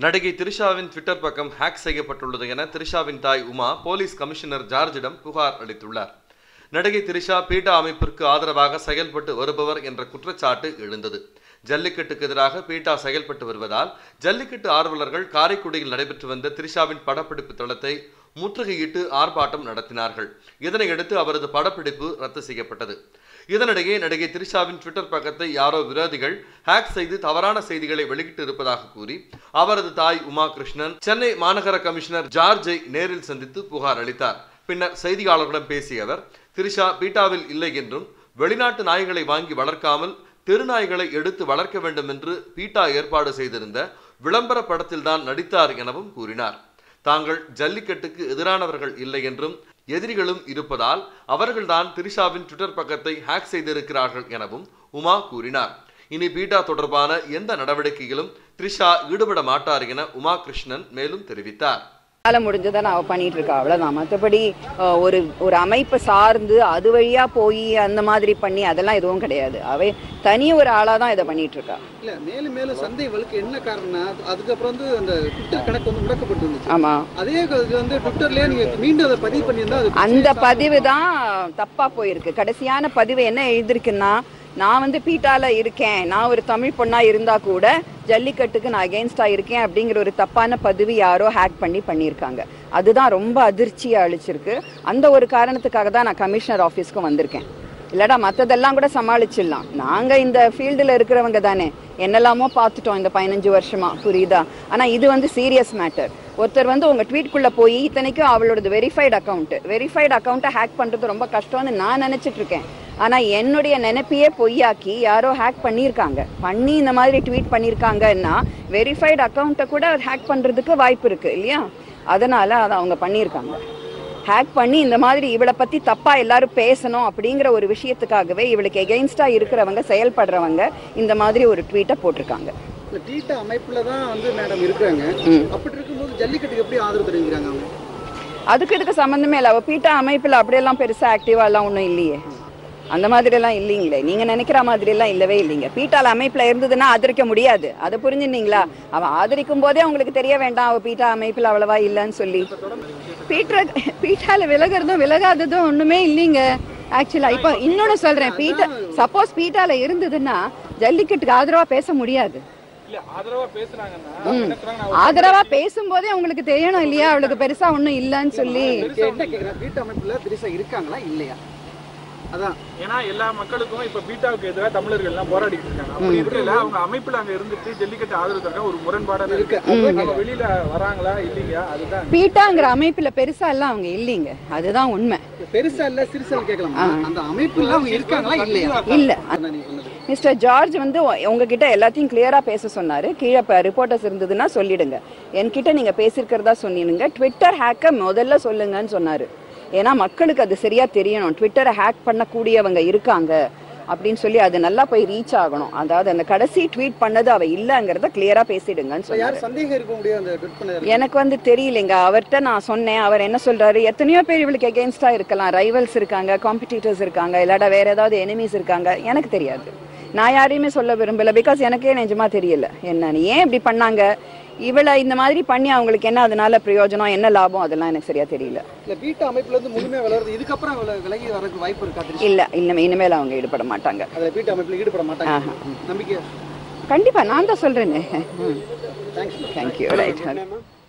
நடிகை திரிஷாவின் ட்விட்டர் பக்கம் ஹேக் செய்யப்பட்டுள்ளது என திரிஷாவின் தாய் உமா போலீஸ் கமிஷனர் ஜார்ஜிடம் புகார் அளித்துள்ளார் நடிகை திரிஷா பீட்டா அமைப்பிற்கு ஆதரவாக செயல்பட்டு வருபவர் என்ற குற்றச்சாட்டு எழுந்தது ஜல்லிக்கட்டுக்கு எதிராக பீட்டா செயல்பட்டு வருவதால் ஜல்லிக்கட்டு ஆர்வலர்கள் காரைக்குடியில் நடைபெற்று வந்த திரிஷாவின் படப்பிடிப்பு தளத்தை முற்றுகையிட்டு ஆர்ப்பாட்டம் நடத்தினார்கள் இதனையடுத்து அவரது படப்பிடிப்பு ரத்து செய்யப்பட்டது இதனிடையே நடிகை திரிஷாவின் ட்விட்டர் பக்கத்தை யாரோ விரோதிகள் ஹேக் செய்து தவறான செய்திகளை வெளியிட்டு இருப்பதாக கூறி அவரது தாய் உமா கிருஷ்ணன் சென்னை மாநகர கமிஷனர் ஜார்ஜை நேரில் சந்தித்து புகார் அளித்தார் பின்னர் செய்தியாளர்களிடம் பேசிய அவர் திரிஷா பீட்டாவில் இல்லை என்றும் வெளிநாட்டு நாய்களை வாங்கி வளர்க்காமல் தெருநாய்களை எடுத்து வளர்க்க வேண்டும் என்று பீட்டா ஏற்பாடு செய்திருந்த விளம்பர படத்தில்தான் நடித்தார் எனவும் கூறினார் தாங்கள் ஜல்லிக்கட்டுக்கு எதிரானவர்கள் இல்லை என்றும் எதிரிகளும் இருப்பதால் அவர்கள்தான் திரிஷாவின் ட்விட்டர் பக்கத்தை ஹேக் செய்திருக்கிறார்கள் எனவும் உமா கூறினார் இனி பீட்டா தொடர்பான எந்த நடவடிக்கையிலும் த்ரிஷா ஈடுபட மாட்டார் என உமா கிருஷ்ணன் மேலும் தெரிவித்தார் வேலை முடிஞ்சதை நான் அவ பண்ணிட்டு இருக்கா அவ்வளவுதான் மற்றபடி அஹ், ஒரு ஒரு அமைப்பை சார்ந்து அது வழியா போய் அந்த மாதிரி பண்ணி அதெல்லாம் எதுவும் கிடையாது அவ தனி ஒரு ஆளா தான் இதை பண்ணிட்டு இருக்கா இல்ல மேலும் மேலும் சந்தை வழுக்கு என்ன காரணம்னா அது- அதுக்கப்புறம் வந்து அந்த ட்விட்டர் கணக்கு வந்து முடக்கப்பட்டு இருந்துச்சு ஆமா அதே இது வந்து ட்விட்டர்லயே நீங்க மீண்டும் அதை பதிவு பண்ணியிருந்தா அது அந்த பதிவு தான் தப்பா போயிருக்கு கடைசியான பதிவு என்ன எழுதிருக்குன்னா நான் வந்து பீட்டால இருக்கேன் நான் ஒரு தமிழ் பொண்ணா இருந்தா கூட ஜல்லிக்கட்டுக்கு நான் அகேன்ஸ்டா இருக்கேன் அப்படிங்கிற ஒரு தப்பான பதிவு யாரோ ஹேக் பண்ணி பண்ணியிருக்காங்க அதுதான் ரொம்ப அதிர்ச்சியை அளிச்சிருக்கு அந்த ஒரு காரணத்துக்காக தான் நான் கமிஷனர் ஆஃபீஸ்க்கு வந்திருக்கேன் இல்லடா மற்றதெல்லாம் கூட சமாளிச்சிடலாம் நாங்க இந்த ஃபீல்டில் இருக்கிறவங்க தானே என்னெல்லாமோ பார்த்துட்டோம் இந்த பதினஞ்சு வருஷமா புரியுதா ஆனா இது வந்து சீரியஸ் மேட்டர் ஒருத்தர் வந்து உங்க ட்வீட்குள்ள போய் இத்தனைக்கும் அவளோடது வெரிஃபைடு அக்கௌண்ட் வெரிஃபைடு அக்கௌண்ட்டை ஹேக் பண்றது ரொம்ப கஷ்டம்னு நான் நினைச்சிட்டு இருக்கேன் ஆனா என்னுடைய நினைப்பையே பொய்யாக்கி யாரோ ஹேக் பண்ணியிருக்காங்க பண்ணி இந்த மாதிரி ட்வீட் பண்ணியிருக்காங்கன்னா வெரிஃபைடு அக்கௌண்ட்டை கூட ஹேக் பண்றதுக்கு வாய்ப்பு இருக்கு இல்லையா அதனால அதை அவங்க பண்ணியிருக்காங்க ஹேக் பண்ணி இந்த மாதிரி இவளை பத்தி தப்பா எல்லாரும் பேசணும் அப்படிங்கிற ஒரு விஷயத்துக்காகவே இவளுக்கு எகெயின்ஸ்டா இருக்கிறவங்க செயல்படுறவங்க இந்த மாதிரி ஒரு ட்வீட்டை போட்டிருக்காங்க இந்த டீட்டா அமைப்புல தான் வந்து மேடம் இருக்கிறாங்க அப்படி இருக்கும்போது ஜல்லிக்கட்டுக்கு எப்படி ஆதரவு தெரிவிக்கிறாங்க அவங்க அதுக்கு இதுக்கு சம்மந்தமே இல்லை அவள் பீட்டா அமைப்பில் அப்படியெல்லாம் பெருசாக ஆக்டிவாக எல்லாம் ஒன்றும் இல்லையே அந்த மாதிரிலாம் இல்லைங்களே நீங்கள் நினைக்கிற மாதிரிலாம் இல்லவே இல்லைங்க பீட்டால அமைப்பில் இருந்ததுன்னா ஆதரிக்க முடியாது அதை புரிஞ்சுனீங்களா அவன் ஆதரிக்கும் போதே உங்களுக்கு தெரிய வேண்டாம் அவள் பீட்டா அமைப்பில் அவ்வளவா இல்லைன்னு சொல்லி பீட்டா பீட்டால விலகிறதும் விலகாததும் ஒன்றுமே இல்லைங்க ஆக்சுவலாக இப்போ இன்னொன்று சொல்கிறேன் பீட்டா சப்போஸ் பீட்டால இருந்ததுன்னா ஜல்லிக்கட்டுக்கு ஆதரவாக பேச முடியாது ம். ஆதரவா பேசும்போதே உங்களுக்கு தெரியணும் இல்லையா அவளுக்கு பெருசா ஒண்ணும் இல்லைன்னு சொல்லி இப்ப என்ன கேக்குறேன் டீட்டா அமைப்புல திரிசா இருக்காங்களா இல்லையா அதான் ஏன்னா எல்லா மக்களுக்கும் இப்ப பீட்டாவுக்கு எதிராக தமிழர்கள் எல்லாம் போராடிட்டு இருக்காங்க அப்படி இருக்கல அவங்க அமைப்புல அங்க இருந்துட்டு ஜல்லிக்கட்டு ஆதரவு தர ஒரு முரண்பாடா இருக்கு அவங்க வெளியில வராங்களா இல்லையா அதுதான் பீட்டாங்கிற அமைப்புல பெருசா எல்லாம் அவங்க இல்லைங்க அதுதான் உண்மை பெருசா இல்ல சிறுசா கேட்கலாமா அந்த அமைப்புல அவங்க இருக்காங்களா இல்லையா இல்ல அதான் நீங்க சொன்னது மிஸ்டர் ஜார்ஜ் வந்து உ- உங்ககிட்ட எல்லாத்தையும் கிளியரா பேச சொன்னாரு கீழே இப்போ ரிப்போர்ட்டர்ஸ் இருந்ததுன்னா சொல்லிடுங்க என்கிட்ட நீங்க பேசியிருக்கிறதா சொன்னீங்க ட்விட்டர் ஹேக்கை முதல்ல சொல்லுங்கன்னு சொன்னாரு ஏன்னா மக்களுக்கு அது சரியா தெரியணும் ட்விட்டரை ஹேக் பண்ணக்கூடியவங்க இருக்காங்க அப்படின்னு சொல்லி அது நல்லா போய் ரீச் ஆகணும் அதாவது அந்த கடைசி ட்வீட் பண்ணது அவ இல்லைங்கிறத கிளியரா பேசிடுங்கன்னு இப்ப சொன்னாரு யார் சந்தேகம் இருக்க முடியாது அந்த ட்விட் பண்ண எனக்கு வந்து தெரியலைங்க அவர்கிட்ட நான் சொன்னேன் அவர் என்ன சொல்றாரு எத்தனையோ பேர் இவளுக்கு எகெயின்ஸ்டா இருக்கலாம் ரைவல்ஸ் இருக்காங்க காம்படிட்டர்ஸ் இருக்காங்க இல்லாட்டா வேற ஏதாவது எனிமீஸ் இருக்காங்க எனக்கு தெரியாது நான் யாரையுமே சொல்ல விரும்பல பிகாஸ் எனக்கே நிஜமா தெரியல என்னன்னு ஏன் இப்படி பண்ணாங்க இவளை இந்த மாதிரி பண்ணி அவங்களுக்கு என்ன அதனால பிரயோஜனம் என்ன லாபம் அதெல்லாம் எனக்கு சரியா தெரியல இல்ல பீட்டா அமைப்புல இருந்து முழுமையா வளருது இதுக்கப்புறம் அவளை விலகி வரதுக்கு வாய்ப்பு இருக்கா திரிஷா இல்ல இனிமே இனிமேல் அவங்க ஈடுபட மாட்டாங்க அதுல பீட்டா அமைப்புல ஈடுபட மாட்டாங்க ஆஹா. நம்பிக்கை கண்டிப்பா நான் தான் சொல்றேனே தேங்க்ஸ் தேங்க்யூ ரைட் என்னம்மா